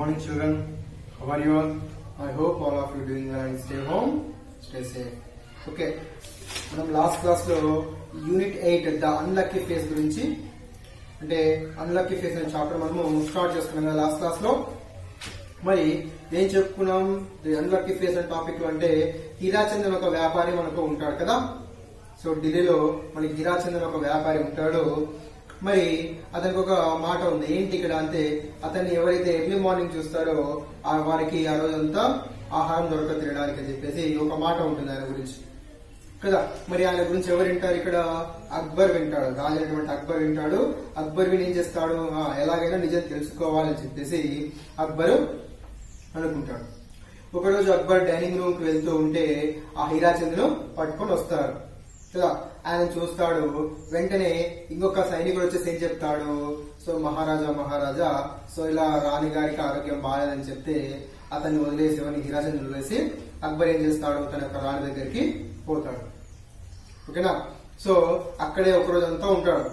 morning, children. How are you all? I hope all of you doing well and stay home, stay safe. Okay మనం last class లో unit eight the unlucky face గురించి అంటే unlucky face అనే chapter మనము start చేసుకున్నాం కదా last class లో మరి ఏం చెప్పుకున్నాం ది అన్లక్కీ ఫేస్ అనే టాపిక్ లో అంటే హీరాచందన్ ఒక వ్యాపారి మనకు ఉంటాడు కదా సో ఢిల్లీలో మనకి హీరాచందన్ ఒక వ్యాపారి ఉంటాడు మరి అతనికి ఒక మాట ఉంది ఏంటి ఇక్కడ అంటే అతన్ని ఎవరైతే ఎర్లీ మార్నింగ్ చూస్తారో ఆ వారికి ఆ రోజంతా ఆహారం దొరక తినడానికి అని చెప్పేసి ఒక మాట ఉంటుంది ఆయన గురించి కదా మరి ఆయన గురించి ఎవరు వింటారు ఇక్కడ అక్బర్ వింటాడు రాజు అయినటువంటి అక్బర్ వింటాడు అక్బర్ విని ఏం చేస్తాడు ఆ, ఎలాగైనా నిజం తెలుసుకోవాలని చెప్పేసి అక్బర్ అనుకుంటాడు ఒకరోజు అక్బర్ డైనింగ్ రూమ్ కి వెళ్తూ ఉంటే ఆ హీరాచంద్రును పట్టుకొని వస్తారు కదా ఆయన చూస్తాడు వెంటనే ఇంకొక సైనికుడు వచ్చేసి ఏం చెప్తాడు సో మహారాజా మహారాజా సో ఇలా రాణి గారికి ఆరోగ్యం బాగాలేదని చెప్తే అతన్ని వదిలేసి ఎవరిని హీరాచంద్రుని వదిలేసి అక్బర్ ఏం చేస్తాడు తన యొక్క రాణి దగ్గరికి పోతాడు ఓకేనా సో అక్కడే ఒక రోజంతా ఉంటాడు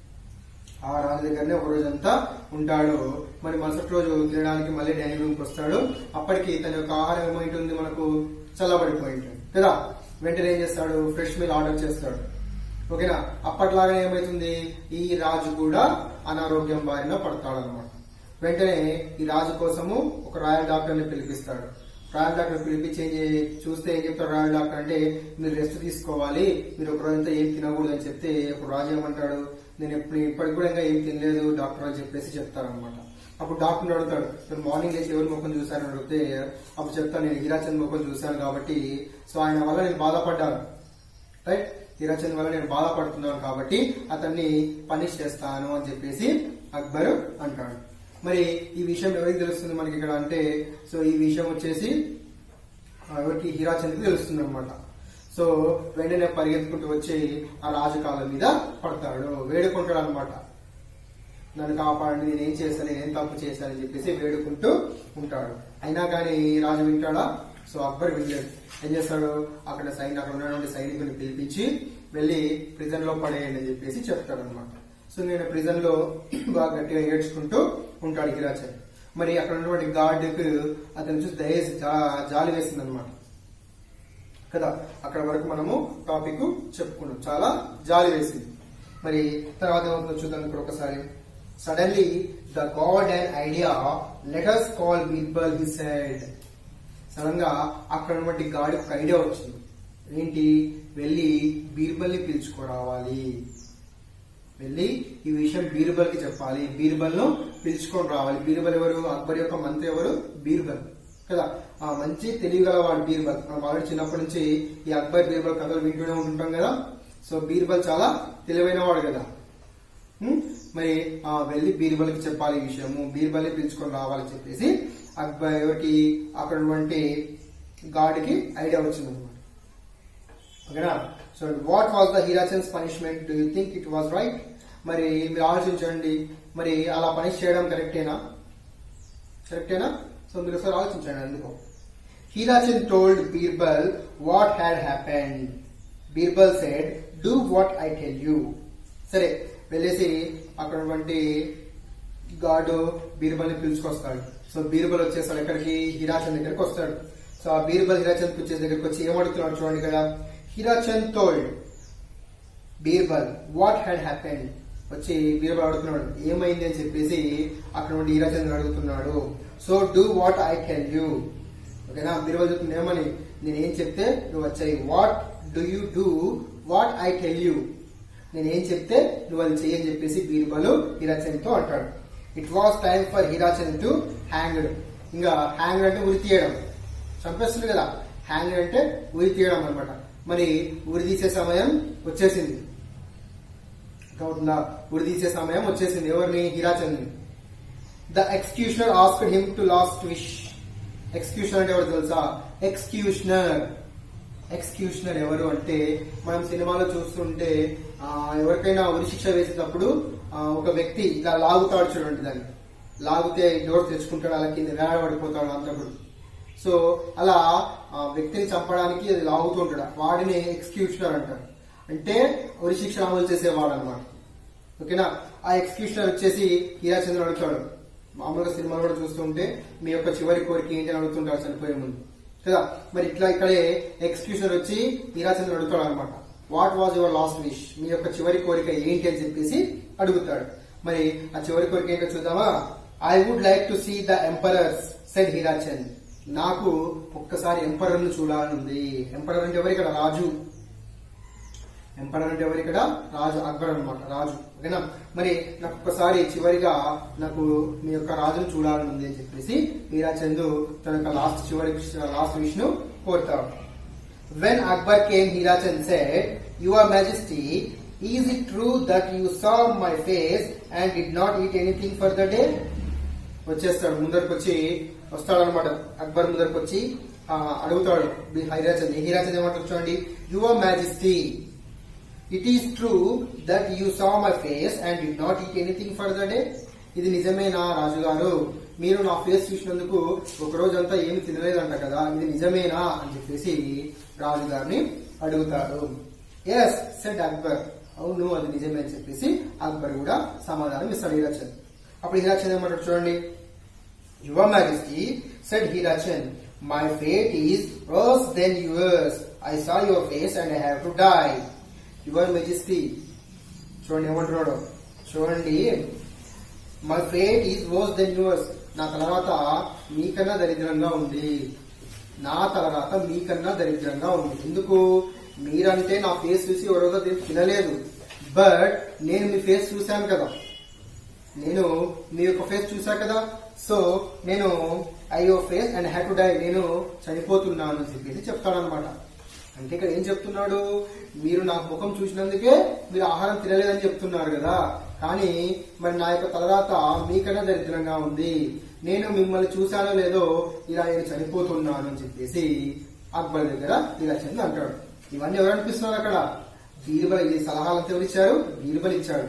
ఆ రాజు దగ్గరనే ఒక రోజంతా ఉంటాడు మరి మరుసటి రోజు తినడానికి మళ్ళీ డైనింగ్ రూమ్కి వస్తాడు అప్పటికి తన యొక్క ఆహారం ఏమైంటుంది మనకు చల్లబడిపోయి ఉంటుంది కదా వెంటనే ఏం చేస్తాడు ఫ్రెష్ మీల్ ఆర్డర్ చేస్తాడు ఓకేనా అప్పట్లాగానే ఏమైతుంది ఈ రాజు కూడా అనారోగ్యం బారిన పడతాడు అనమాట వెంటనే ఈ రాజు కోసము ఒక రాయల్ డాక్టర్ ని పిలిపిస్తాడు రాయల్ డాక్టర్ పిలిపించి ఏం చే- చూస్తే ఏం చెప్తాడు రాయల్ డాక్టర్ అంటే మీరు రెస్ట్ తీసుకోవాలి మీరు ఒక రోజంతా ఏం తినకూడదు అని చెప్తే ఇప్పుడు రాజు ఏమంటాడు నేను ఎప్పుడు ఇప్పటికి కూడా ఇంకా ఏం తినలేదు డాక్టర్ అని చెప్పేసి చెప్తారు అనమాట అప్పుడు డాక్టర్ అడుగుతాడు మీరు మార్నింగ్ లేచి ఎవరి ముఖం చూశారని అడిగితే అప్పుడు చెప్తాను నేను హీరాచంద్ ముఖం చూశాను కాబట్టి సో ఆయన వల్ల నేను బాధపడ్డాను రైట్ హీరాచంద్ వల్ల నేను బాధపడుతున్నాను కాబట్టి అతన్ని పనిష్ చేస్తాను అని చెప్పేసి అక్బర్ అంటాడు మరి ఈ విషయం ఎవరికి తెలుస్తుంది మనకి ఇక్కడ అంటే సో ఈ విషయం వచ్చేసి ఆ, ఎవరికి హీరాచంద్కి తెలుస్తుంది అనమాట సో వెంటనే పరిగెత్తుకుంటూ వచ్చి ఆ రాజు కాళ్ళ మీద పడతాడు వేడుకుంటాడు అనమాట నన్ను కాపాడండి నేను ఏం చేశాను నేను ఏం తప్పు చేశానని చెప్పేసి వేడుకుంటూ ఉంటాడు అయినా కానీ రాజు వింటాడా సో అక్బర్ వినలేడు ఏం చేస్తాడు అక్కడ సైన్ అక్కడ ఉన్నటువంటి సైనికుని పిలిపించి వెళ్ళి ప్రిజన్ లో పడేయండి అని చెప్పేసి చెప్తాడు అనమాట సో నేను ప్రిజన్ లో బాగా గట్టిగా ఏడ్చుకుంటూ ఉంటాడు హిరాచంద్ మరి అక్కడ ఉన్నటువంటి గార్డుకు అతను చూసి దయచేసి జా- జాలి వేసింది అనమాట కదా అక్కడ వరకు మనము టాపిక్ చెప్పుకున్నాం చాలా జాలి వేసింది మరి తర్వాత ఏమవుతుందో చూద్దాం ఇక్కడ ఒకసారి suddenly the god and idea letters call Birbal he said sudden గా అక్కడ ఉన్నటువంటి గాడి ఒక ఐడియా వచ్చింది ఏంటి వెళ్ళి బీర్బల్ ని పిలుచుకోరావాలి వెళ్ళి ఈ విషయం బీర్బల్ కి చెప్పాలి బీర్బల్ ను పిలుచుకొని రావాలి బీర్బల్ ఎవరు అక్బర్ యొక్క మంత్రి ఎవరు బీర్బల్ కదా ఆ మంచి తెలియగలవాడు బీర్బల్ మనం ఆల్రెడీ చిన్నప్పటి నుంచి ఈ అక్బర్ బీర్బల్ కథలు వింటూనే ఉంటుంటాం కదా సో బీర్బల్ చాలా తెలివైన వాడు కదా ఉం? మరి ఆ వెళ్ళి బీర్బల్ కి చెప్పాలి ఈ విషయము బీర్బల్ ని పిలుచుకొని రావాలని చెప్పేసి అక్బర్ ఎవరికి అక్కడ ఉన్నటువంటి గాడికి ఐడియా వచ్చింది అనమాట ఓకేనా so what was the Hirachand's punishment do you think it was right మరి మీరు ఆలోచించండి మరి అలా పనిష్ చేయడం కరెక్టేనా కరెక్టేనా సో మీరు ఒకసారి ఆలోచించండి అందుకు Hirachand told Birbal what had happened Birbal said do what I tell you సరే వెళ్ళేసి అక్కడ ఉన్నటువంటి గాడు బీర్బల్ ని పిలుచుకొస్తాడు సో బీర్బల్ వచ్చేస్తాడు ఎక్కడికి హీరాచంద్ దగ్గరికి వస్తాడు సో ఆ బీర్బల్ హీరాచంద్ వచ్చే దగ్గరికి వచ్చి ఏమడుగుతున్నాడు చూడండి ఇక్కడ Hirachand told Birbal what had happened వచ్చి బీర్బల్ అడుగుతున్నాడు ఏమైంది అని చెప్పేసి అక్కడ నుండి హీరాచంద్ర అడుగుతున్నాడు so do what I tell you ఓకేనా బీర్బల్ చెప్తుంది ఏమని నేను ఏం చెప్తే నువ్వు వచ్చాయి what do you do what I tell you నేను ఏం చెప్తే నువ్వు అది చెయ్యని చెప్పేసి బీర్బల్ హీరాచంద్ తో అంటాడు it was time for Hirachand to hanged ఇంకా హ్యాంగ్ అంటే ఉరి తీయడం చంపేస్తుంది కదా హ్యాంగ్ అంటే ఉరి తీయడం అనమాట మరి ఉరి తీసే సమయం వచ్చేసింది అవుతుందా ఉరి తీసే సమయం వచ్చేసింది ఎవరిని హీరాచంద్ని the executioner asked him to last wish executioner అంటే ఎవరు తెలుసా ఎక్స్క్యూషనర్ ఎక్స్క్యూషనర్ ఎవరు అంటే మనం సినిమాలో చూస్తుంటే ఆ, ఎవరికైనా ఉరి శిక్ష వేసేటప్పుడు ఆ, ఒక వ్యక్తి ఇలా లాగుతాడు చూడండి దాన్ని లాగితే డోర్ తెచ్చుకుంటాడు అలా కింద వేలాడబడిపోతాడు అంతకుడు సో అలా ఆ వ్యక్తిని చంపడానికి అది లాగుతుంటాడు వాడిని ఎక్స్క్యూషనర్ అంటారు అంటే ఉరి శిక్ష అమలు చేసేవాడు అనమాట ఓకేనా ఆ ఎక్స్క్యూషనర్ వచ్చేసి హీరాచంద్ర అడుగుతాడు మామూలుగా సినిమాలు కూడా చూస్తుంటే మీ యొక్క చివరి కోరిక ఏంటి అని అడుగుతుంటారు చనిపోయే ముందు కదా మరి ఇట్లా ఇక్కడే ఎక్స్క్యూషన్ వచ్చి హీరాచంద్ర అడుగుతాడు అనమాట what was your last wish మీ యొక్క చివరి కోరిక ఏంటి అని చెప్పేసి అడుగుతాడు మరి ఆ చివరి కోరిక ఏంటో చూద్దామా I would like to see the emperors said Hirachand నాకు ఒక్కసారి ఎంపరర్ ను చూడాలని ఉంది ఎంపరర్ అంటే ఎవరు ఇక్కడ రాజు ఎంపరర్ అంటే ఎవరు ఇక్కడ రాజు అక్బర్ అన్నమాట రాజు ఓకేనా మరి నాకు ఒక్కసారి చివరిగా నాకు మీ యొక్క రాజును చూడాలని ఉంది అని చెప్పేసి హీరాచంద్ తన యొక్క లాస్ట్ చివరి లాస్ట్ విష్ ను కోరుతాడు when Akbar came Hirachand said your majesty is it true that you saw my face and did not eat anything for the day వచ్చేస్తాడు ముందరకు వచ్చి వస్తాడు అనమాట అక్బర్ ముందరకు వచ్చి ఆ, అడుగుతాడు హీరాచంద్ హీరాచంద్ ఏమంటారు చూడండి your majesty it is true that you saw my face and did not eat anything for the day ఇది నిజమేనా రాజుగారు మీరు నా ఫేస్ చూసినందుకు ఒక రోజంతా ఏమి తినలేదంట కదా ఇది నిజమేనా అని చెప్పేసి రాజుగారిని అడుగుతాడు ఎస్ సెడ్ అక్బర్ అవును అది నిజమే అని చెప్పేసి అక్బర్ కూడా సమాధానం ఇస్తాడు హీరాచంద్ అప్పుడు హీరాచంద్ ఏమంటాడు చూడండి Your Majesty, said Hirachan, my fate is worse than yours. I saw your face and I have to die. Your Majesty, చూడండి ఏమంటున్నాడు చూడండి my fate is worse than yours నా తర్వాత మీకన్నా దరిద్రంగా ఉంది నా తర్వాత మీకన్నా దరిద్రంగా ఉంది ఎందుకు మీరంటే నా ఫేస్ చూసి ఎవరోజో తినలేదు బట్ నేను మీ ఫేస్ చూశాను కదా నేను మీ యొక్క ఫేస్ చూసా కదా సో నేను అయ్యో face and had to die నేను చనిపోతున్నాను అని చెప్పేసి చెప్తాడనమాట అంటే ఇక్కడ ఏం చెప్తున్నాడు మీరు నా ముఖం చూసినందుకే మీరు ఆహారం తినలేదని చెప్తున్నారు కదా కానీ మరి నా యొక్క తలరాత మీకన్నా దరిద్రంగా ఉంది నేను మిమ్మల్ని చూశానో లేదో ఇలా నేను చనిపోతున్నాను అని చెప్పేసి అక్బర్ దగ్గర ఇలా చెంది అంటాడు ఇవన్నీ ఎవరు అనిపిస్తున్నారు అక్కడ బీర్బల్ ఈ సలహాలు ఎవరు ఇచ్చారు బీర్బల్ ఇచ్చాడు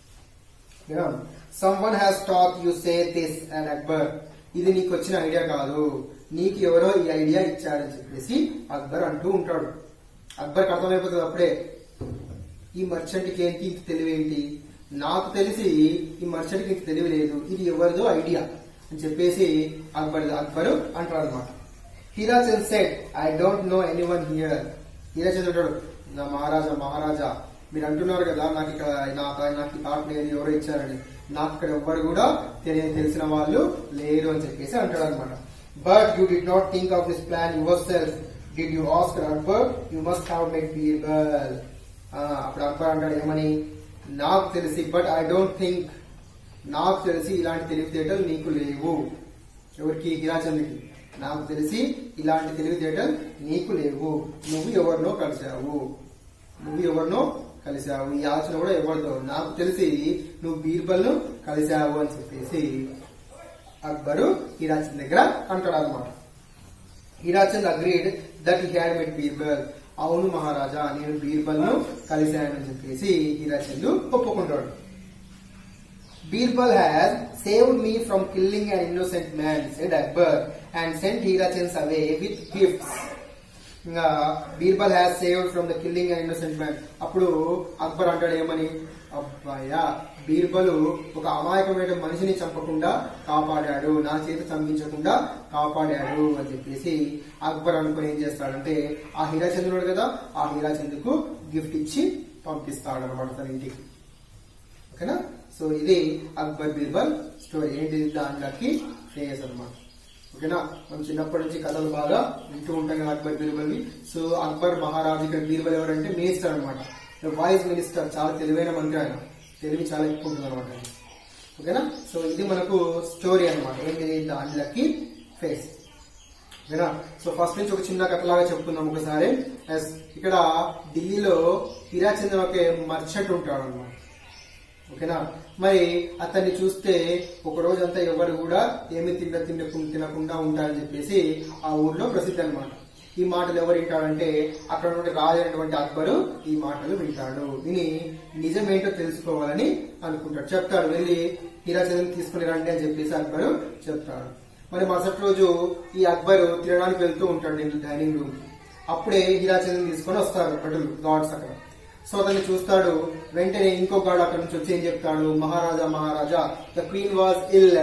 someone has talk you say this and Akbar ఇది నీకు వచ్చిన ఐడియా కాదు నీకు ఎవరో ఈ ఐడియా ఇచ్చాడని చెప్పేసి అక్బర్ అంటూ ఉంటాడు అక్బర్ అర్థమైపోతుంది అప్పుడే ఈ మర్చెంట్ కి ఏంటి ఇంత తెలివి ఏంటి నాకు తెలిసి ఈ మర్చెంట్ కి ఇంత తెలివి లేదు ఇది ఎవరిదో ఐడియా అని చెప్పేసి అక్బర్ అక్బర్ అంటాడు అనమాట Hirachand said I don't know anyone here Hirachand అంటాడు నా మహారాజా మహారాజా మీరు అంటున్నారు కదా నాకు ఇక్కడ నాకు నాకు ఈ థాట్ లేదు ఎవరో ఇచ్చారని నాకు ఇక్కడ ఎవ్వరు కూడా తెలియ తెలిసిన వాళ్ళు లేరు అని చెప్పేసి అంటాడు అనమాట but you did not think of this plan yourself did you ask Akbar you must have make Birbal అప్పుడు అక్బర్ అంటాడు ఏమని నాకు తెలిసి బట్ ఐ డోంట్ థింక్ నాకు తెలిసి ఇలాంటి తెలివితేటలు నీకు లేవు ఎవరికి హిరాచంద్కి నాకు తెలిసి ఇలాంటి తెలివితేటలు నీకు లేవు నువ్వు ఎవరినో కలిసావు నువ్వు ఎవరినో కలిసావు ఈ ఆలోచన కూడా ఎవరిదో నాకు తెలిసి నువ్వు బీర్బల్ ను కలిసావు అని చెప్పేసి అక్బరు హీరాచంద్ దగ్గర అంటాడు అనమాట Hirachand agreed that he had met Birbal అవును మహారాజా నేను బీర్బల్ ను కలిశానని చెప్పేసి హీరాచంద్ ఒప్పుకుంటాడు Birbal has saved me from killing an innocent man, said Akbar, and sent Hirachand away with gifts. ఇంకా Birbal has saved from the killing and innocent man అప్పుడు అక్బర్ అంటాడు ఏమని అబ్బాయా బీర్బలు ఒక అమాయకమైన మనిషిని చంపకుండా కాపాడాడు నా చేత చంపించకుండా కాపాడాడు అని చెప్పేసి అక్బర్ అనుకుని ఏం చేస్తాడంటే ఆ హీరాచంద్రుడు కదా ఆ హీరాచంద్రుకు గిఫ్ట్ ఇచ్చి పంపిస్తాడు అనమాట తన ఇంటికి ఓకేనా సో ఇది అక్బర్ బీర్బల్ స్టోరీ ఏంటి దాంట్లోకి ఫేస్ అన్నమాట ఓకేనా మనం చిన్నప్పటి నుంచి కథలు బాగా వింటూ ఉంటాం కదా అక్బర్ బీర్బల్ని సో అక్బర్ మహారాజు ఇక్కడ బీర్బల్ ఎవరంటే మినిస్టర్ అనమాట వాయిస్ మినిస్టర్ చాలా తెలివైన మంత్రి ఆయన తెలివి చాలా ఎక్కువ ఉంటుంది అనమాట ఓకేనా సో ఇది మనకు స్టోరీ అనమాట ఏంటి దాంట్లోకి ఫేస్ ఓకేనా సో ఫస్ట్ నుంచి ఒక చిన్న కథలాగా చెప్పుకుందాం ఒకసారి Yes, ఇక్కడ ఢిల్లీలో హీరాచంద్ర ఒక మర్చెంట్ ఉంటాడు అనమాట ఓకేనా మరి అతన్ని చూస్తే ఒక రోజంతా ఎవరు కూడా ఏమి తిన్న తినకుండా తినకుండా ఉంటారని చెప్పేసి ఆ ఊర్లో ప్రసిద్ధి అనమాట ఈ మాటలు ఎవరు వింటాడంటే అక్కడ నుండి రాజు అయినటువంటి అక్బరు ఈ మాటలు వింటాడు విని నిజమేంటో తెలుసుకోవాలని అనుకుంటాడు చెప్తాడు వెళ్ళి హీరాచంద్రని తీసుకుని రండి అని చెప్పేసి అక్బరు చెప్తాడు మరి మరుసటి రోజు ఈ అక్బరు తినడానికి వెళ్తూ ఉంటాడు డైనింగ్ రూమ్ అప్పుడే హీరాచంద్రని తీసుకొని వస్తారు భటులు గాడ్స్ అక్కడ సో అతన్ని చూస్తాడు వెంటనే ఇంకో గాడు అక్కడ నుంచి వచ్చి ఏం చెప్తాడు Maharaja Maharaja the queen was ill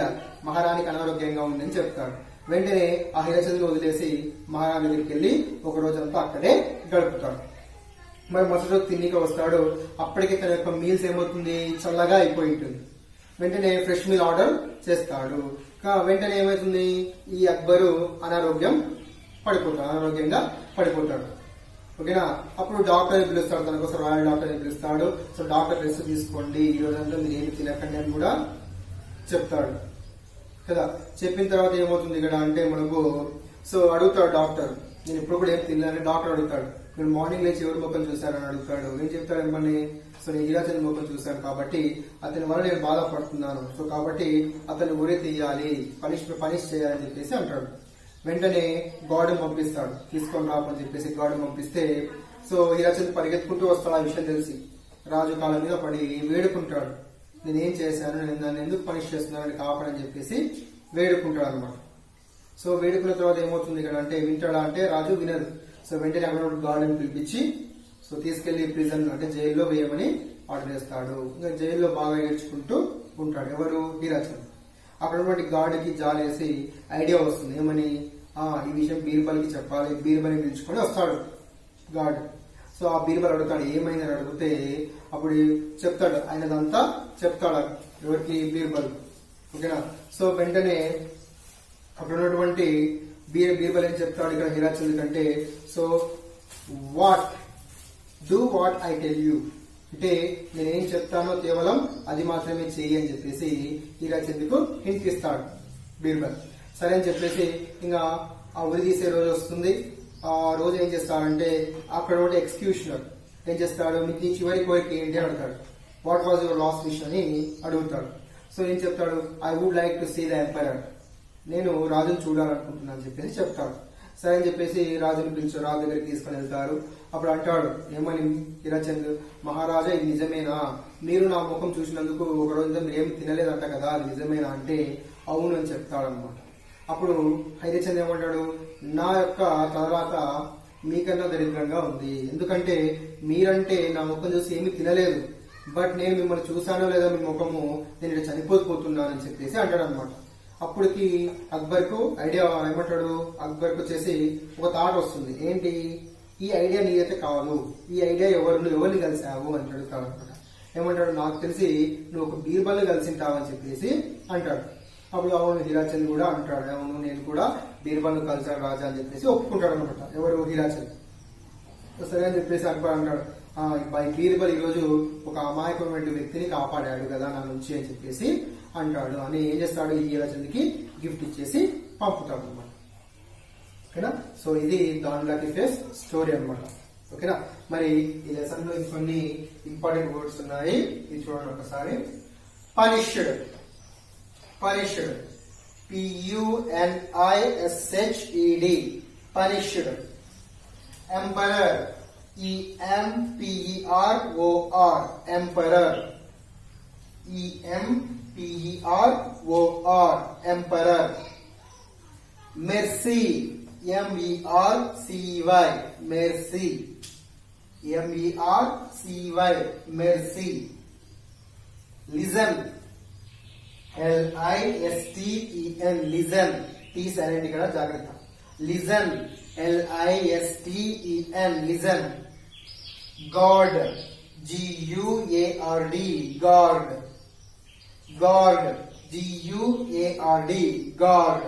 మహారాణికి అనారోగ్యంగా ఉందని చెప్తాడు వెంటనే ఆ హీరచంద్రుని వదిలేసి మహారాణి దగ్గరికి వెళ్ళి ఒక రోజంతా అక్కడే గడుపుతాడు మరి మరుసటి రోజు తిన్నిక వస్తాడు అప్పటికే తన యొక్క మీల్స్ ఏమవుతుంది చల్లగా అయిపోయి ఉంటుంది వెంటనే ఫ్రెష్ మీల్ ఆర్డర్ చేస్తాడు కా- వెంటనే ఏమవుతుంది ఈ అక్బరు అనారోగ్యం పడిపోతాడు అనారోగ్యంగా పడిపోతాడు ఓకేనా అప్పుడు డాక్టర్ పిలుస్తాడు తన కోసం రాయల్ డాక్టర్ పిలుస్తాడు సో డాక్టర్ రెస్ట్ తీసుకోండి ఈ రోజంతా మీరు ఏమి తినకండి అని కూడా చెప్తాడు కదా చెప్పిన తర్వాత ఏమవుతుంది ఇక్కడ అంటే మనకు సో అడుగుతాడు డాక్టర్ నేను ఇప్పుడు కూడా ఏం తినలేని డాక్టర్ అడుగుతాడు మీరు మార్నింగ్ లేచి ఎవరి ముఖం చూశారని అడుగుతాడు ఏం చెప్తాడు మిమ్మల్ని సో నేను హీరాచంద్ర ముఖం చూశాను కాబట్టి అతని వల్ల నేను బాధపడుతున్నాను సో కాబట్టి అతన్ని ఉరి తీయాలి పనిష్ పనిష్ చేయాలని చెప్పేసి అంటాడు వెంటనే గాడ్ పంపిస్తాడు తీసుకొని రామని చెప్పేసి గాడ్ పంపిస్తే సో హీరాచంద్ర పరిగెత్తుకుంటూ వస్తాడు ఆ విషయం తెలిసి రాజు కాలం మీద పడి వేడుకుంటాడు నేనేం చేశాను నేను నన్ను ఎందుకు పనిష్ చేస్తున్నానని కాపాడని చెప్పేసి వేడుకుంటాడు అనమాట సో వేడుకున్న తర్వాత ఏమవుతుంది ఇక్కడ అంటే వింటాడా అంటే రాజు వినదు సో వెంటనే అక్కడ గార్డెన్ పిలిపించి సో తీసుకెళ్లి ప్రిజన్ అంటే జైల్లో వేయమని ఆర్డర్ చేస్తాడు ఇంకా జైల్లో బాగా ఏడ్చుకుంటూ ఉంటాడు ఎవరు హీరాచంద్ర అక్కడ ఉన్నటువంటి గార్డుకి జాలేసి ఐడియా వస్తుంది ఏమని ఆ ఈ విషయం బీర్బల్కి చెప్పాలి బీర్బల్ని పిలుచుకొని వస్తాడు గాడ్ సో ఆ బీర్బల్ అడుగుతాడు ఏమైందని అడిగితే అప్పుడు చెప్తాడు ఆయనదంతా చెప్తాడు ఎవరికి బీర్బల్ ఓకేనా సో వెంటనే అక్కడ ఉన్నటువంటి బీర్ బీర్బల్ ఏం చెప్తాడు ఇక్కడ హీరాచంద్ర కంటే so what do what I tell you అంటే నేనేం చెప్తానో కేవలం అది మాత్రమే చెయ్యి అని చెప్పేసి హీరాచంద్రకు హింట్ ఇస్తాడు బీర్బల్ సరే అని చెప్పేసి ఇంకా ఆ ఉరి తీసే రోజు వస్తుంది ఆ రోజు ఏం చేస్తాడంటే అక్కడ ఒకటి ఎక్స్క్యూషనర్ ఏం చేస్తాడు మీకు నీ చివరి కోరిక ఏంటి అని అడుగుతాడు what was your last wish అని అడుగుతాడు సో ఏం చెప్తాడు I would like to see the emperor నేను రాజును చూడాలనుకుంటున్నాను అని చెప్పేసి చెప్తాడు సరే అని చెప్పేసి రాజుని పిలిచి రాజు దగ్గరికి తీసుకొని వెళ్తారు అప్పుడు అంటాడు ఏమని హీరాచంద్ మహారాజా ఇది నిజమేనా మీరు నా ముఖం చూసినందుకు ఒక రోజు మీరు ఏం తినలేదంట కదా అది నిజమేనా అంటే అవును అని చెప్తాడు అనమాట అప్పుడు హైరచంద్ ఏమంటాడు నా యొక్క తర్వాత మీకన్నా దరిద్రంగా ఉంది ఎందుకంటే మీరంటే నా ముఖం చూసి ఏమీ తినలేదు బట్ నేను మిమ్మల్ని చూసానో లేదో మీ ముఖము నేను ఇక్కడ చనిపోతున్నానని చెప్పేసి అంటాడు అనమాట అప్పటికి అక్బర్ కు ఐడియా ఏమంటాడు అక్బర్ కు వచ్చేసి ఒక థాట్ వస్తుంది ఏంటి ఈ ఐడియా నీదైతే కావాలి ఈ ఐడియా ఎవరు నువ్వు ఎవరిని కలిసావు అని అడుగుతాడు అనమాట ఏమంటాడు నాకు తెలిసి నువ్వు ఒక బీర్బల్ కలిసింటావు అని చెప్పేసి అంటాడు అప్పుడు అవును హీరాచంద్ కూడా అంటాడు అవును నేను కూడా బీర్బల్ కలిసాను రాజా అని చెప్పేసి ఒప్పుకుంటాడు అనమాట ఎవరు హీరాచంద్ సరే అని చెప్పేసి అక్బర్ అంటాడు "ఆ, ఈ బీర్బల్ ఈ రోజు ఒక అమాయకమైన వ్యక్తిని కాపాడాడు కదా నా నుంచి అని చెప్పేసి అంటాడు అని ఏం చేస్తాడు ఈ హీరాచంద్కి గిఫ్ట్ ఇచ్చేసి పంపుతాడు అనమాట ఓకేనా సో ఇది దాంట్లోకి ఫేస్ స్టోరీ అన్నమాట ఓకేనా మరి ఈ లెసన్ లో ఇంకొన్ని ఇంపార్టెంట్ వర్డ్స్ ఉన్నాయి ఇది చూడండి ఒకసారి punished punished పియుఎన్ఐఎస్హెచ్ఈడి punished emperor ఈఎంపిఈఆర్ఓఆర్ emperor ఈఎంపిఈఆర్ఓఆర్ emperor mercy ఎంఈఆర్సివై mercy ఎంఈఆర్సివై mercy listen ఎల్ఐఎస్టిఈఎన్ listen tea silent ఇక్కడ జాగ్రత్త listen ఎల్ఐఎస్టిఈఎన్ listen God జియుఏఆర్డి God God జియుఏఆర్డి God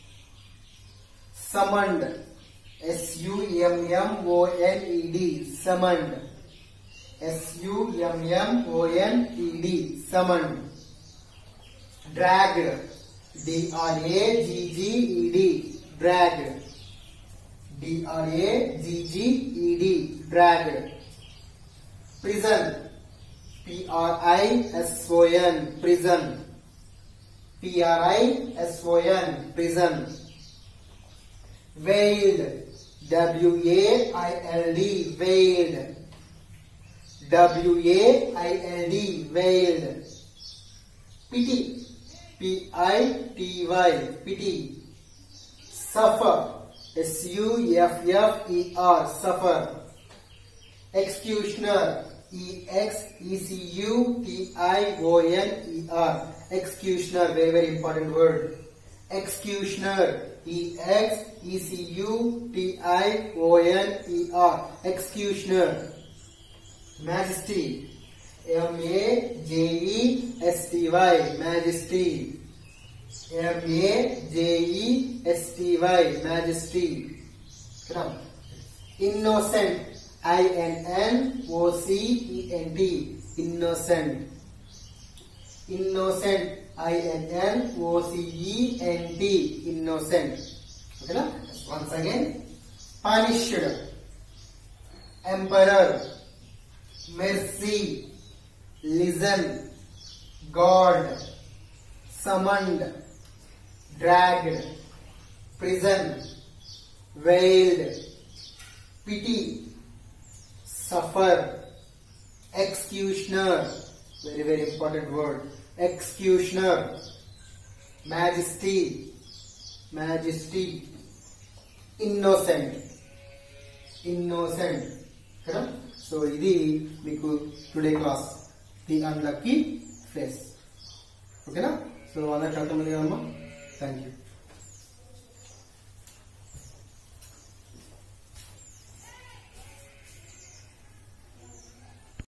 summoned S U M M O N E D summoned S U M M O N E D summoned dragged D R A G G E D dragged D R A G G E D dragged prison P R I S O N prison P R I S O N prison veiled W A I L D veiled W A I L D veiled pity P I T Y pity suffer S U F F E R suffer executioner E-X-E-C-U-T-I-O-N-E-R. Executioner, very, very important word. Executioner. E-X-E-C-U-T-I-O-N-E-R. Executioner. Majesty. M-A-J-E-S-T-Y. Majesty. M-A-J-E-S-T-Y. Majesty. Come. Innocent. I-N-N-O-C-E-N-T. Innocent. Innocent. I-N-N-O-C-E-N-T. Innocent. Okay, na? Once again. Punished. Emperor. Mercy. Listen. God. Summoned. Dragged. Prison. Veiled. Pity. Suffer. Executioner. Very, very important word. Executioner. Majesty. Majesty. Innocent. Innocent. కదా so ఇది మీకు today class the unlucky face ఓకేనా so అందరికి అర్థమైంది కదమ్మా thank you